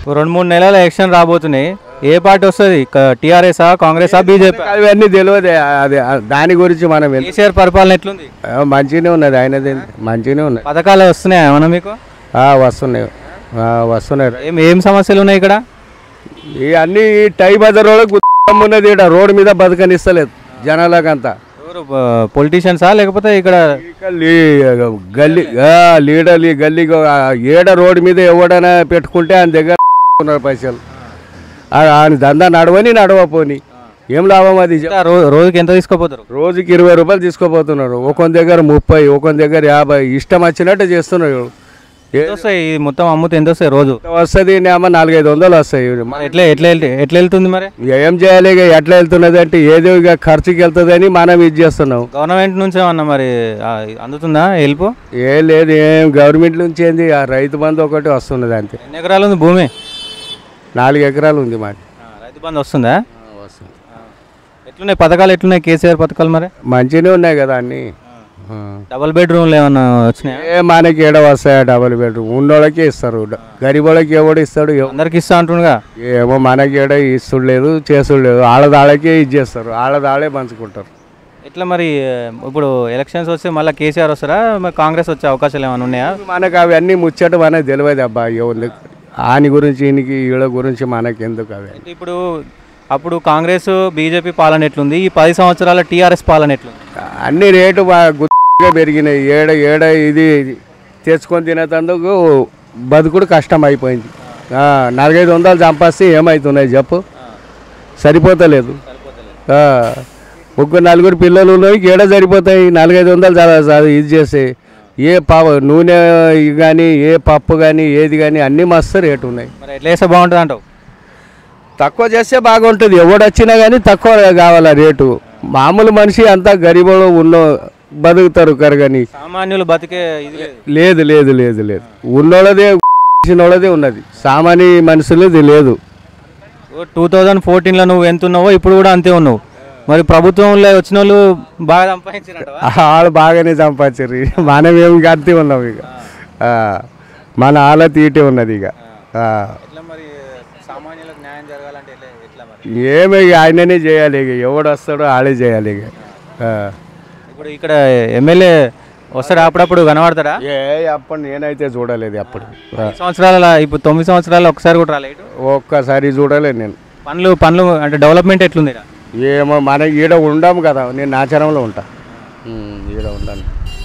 ఓ రెండు మూడు నెలల ఎలక్షన్ రాబోతున్నాయి ఏ పార్టీ వస్తుంది టీఆర్ఎస్ఆ కాంగ్రెసా బీజేపీ అవన్నీ తెలియదు అది దాని గురించి మనం ఎందుకు- కేసీఆర్ పరిపాలన ఎట్లుంది ఆ, మంచిగానే ఉన్నది ఆయనది మంచిగానే ఉన్నది పథకాలు వస్తున్నాయా ఏమన్నా మీకు ఆ, వస్తున్నాయి ఆ, వస్తున్నాయి ఏం ఏం సమస్యలు ఉన్నాయి ఇక్కడ ఈ అన్ని ఈ టై బజార్ వాళ్ళకి ఉన్నది ఇక్కడ రోడ్డు మీద బతకనిస్తలేదు జనాలకంతా ఎవరు పొలిటీషియన్సా లేకపోతే ఇక్కడ ఇక లీ- గల్లీ ఆ, లీడర్లు ఈ గల్లీ ఏడ రోడ్డు మీద ఎవడైనా పెట్టుకుంటే ఆయన దగ్గర ఉన్నారు పైసలు ఆ- ఆయన దందా నడవని నడవపోని ఏం లాభం అది చెప్పు. ఎంత రో- రోజుకి ఎంత తీసుకోపోతారు రోజుకి ఇరవై రూపాయలు తీసుకోపోతున్నారు ఒకని దగ్గర ముప్పై ఒకని దగ్గర యాభై ఇష్టం వచ్చినట్టు చేస్తున్నారు ఏ- ఎంత వస్తాయి ఈ మొత్తం అమ్ముతే ఎంత వస్తాయి రోజు వస్తుంది నేమ నాలుగైదు వందలు వస్తాయి మరి ఎట్లా ఎట్లా వెళ్తే- ఎట్లా వెళ్తుంది మరి ఇక ఏం చేయాలి ఇక ఎట్లా వెళ్తున్నది అంటే ఏదో ఇక ఖర్చుకి వెళ్తుందని మనం ఇది చేస్తున్నాం గవర్నమెంట్ నుంచి ఏమన్నా మరి ఆ, అందుతుందా హెల్ప్ ఏం లేదు ఏం గవర్నమెంట్ నుంచి ఏంది ఆ రైతు బంధు ఒకటి వస్తున్నది అంతే ఎన్ని ఎకరాలు ఉంది భూమి నాలుగు ఎకరాలు ఉంది మాకు ఆ, రైతు బంధు వస్తుందా ఎట్లున్నాయి పథకాలు ఎట్లున్నాయి కేసీఆర్ పథకాలు మరి మంచిగానే ఉన్నాయి కదా అన్ని ఆ. డబల్ బెడ్రూమ్లు ఏమన్నా వచ్చినాయా ఏ మనకి ఏడ వస్తాయా డబుల్ బెడ్రూమ్ ఉన్నోళ్ళకే ఇస్తారు గరీబోళ్ళకి ఎవడు ఇస్తాడు ఎవ- అందరికి ఇస్తా అంటుండగా ఏమో మనకి ఏడ ఇస్తుడు లేదు చేసుడు లేదు ఆడదాళ్ళకే ఇది చేస్తారు ఆడదాళ్ళే పంచుకుంటారు ఎట్లా మరి ఆ, ఇప్పుడు ఎలక్షన్స్ వస్తే మళ్ళీ కేసీఆర్ వస్తారా మరి కాంగ్రెస్ వచ్చే అవకాశాలు ఏమైనా ఉన్నాయా మనకు అవన్నీ ముచ్చట మనకు తెలియదు అబ్బా ఎవరి ఆని గురించి ఈయనకి వీళ్ళ గురించి మనకి ఎందుకు అవి అయితే ఇప్పుడు అప్పుడు కాంగ్రెస్ బీజేపీ పాలన ఎట్లుంది ఈ పది సంవత్సరాల టీఆర్ఎస్ పాలన ఎట్లుంది అన్ని రేటు బాగా గుర్తుగా పెరిగినాయి ఏడ ఏడ ఇది తెచ్చుకొని తినేటందుకు బతుకుడు కష్టం అయిపోయింది ఆ, నాలుగైదు వందలు చంపేస్తే ఏమవుతున్నాయి చెప్పు సరిపోతలేదు ఆ, ముగ్గురు నలుగురు పిల్లలు ఉన్నాయి ఏడ సరిపోతాయి నాలుగైదు వందలు చాలా చాలా ఇది చేస్తే ఏ పా నూనె కానీ ఏ పప్పు కానీ ఏది కానీ అన్నీ మస్తు రేటు ఉన్నాయి మరి ఎట్లా వేస్తే బాగుంటుంది అంటావు తక్కువ చేస్తే బాగుంటుంది ఎవడు వచ్చినా కానీ తక్కువ కావాలా రేటు మామూలు మనిషి అంతా గరీబులు ఉన్న బతుకుతారు కరగని సామాన్యులు బతికే ఇది లేదు లేదు లేదు లేదు లేదు ఉన్నోళ్ళదే వాళ్ళదే ఉన్నది సామాన్య మనుషులది లేదు టూ థౌజండ్ ఫోర్టీన్లో నువ్వు ఎంత ఉన్నావో ఇప్పుడు కూడా అంతే ఉన్నావు మరి ప్రభుత్వంలో వచ్చిన వాళ్ళు బాగా సంపాదించినట్టవా వాళ్ళు బాగానే సంపాదించారు మనం ఏం గట్టి ఉన్నాం ఇక ఆ, మన ఆల తీటే ఉన్నది ఇక ఆ. ఎట్లా మరి సామాన్యులకు న్యాయం జరగాలంటే ఎట్లా ఎట్లా మరి ఏమి ఇక ఆయననే చేయాలి ఇక ఎవడు వస్తాడో ఆడే చేయాలి ఇక ఆ. ఇప్పుడు ఇక్కడ ఎమ్మెల్యే వస్తాడా అప్పుడప్పుడు కనబడతాడా ఏ అప్పుడు నేనైతే చూడలేదు అప్పుడు ఆ. ఈ సంవత్సరాల ఇప్పుడు తొమ్మిది సంవత్సరాలు ఒకసారి కూడా రాలేదు ఒక్కసారి చూడలేదు నేను పనులు పనులు అంటే డెవలప్మెంట్ ఎట్లుంది ఈడ? ఏమో మన ఈడ ఉండాము కదా నేను నాచరంలో ఉంటా ఉమ్, ఈడ ఉండాను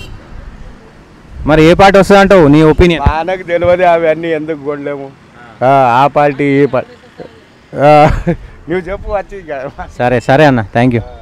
మరి ఏ పార్టీ వస్తుంది అంటావు నీ ఒపీనియన్ మనకు తెలియదు అవన్నీ ఎందుకు కొనలేము ఆ, ఆ పార్టీ ఈ పార్టీ నువ్వు చెప్పు వచ్చి ఇక. సరే సరే అన్న థ్యాంక్ యూ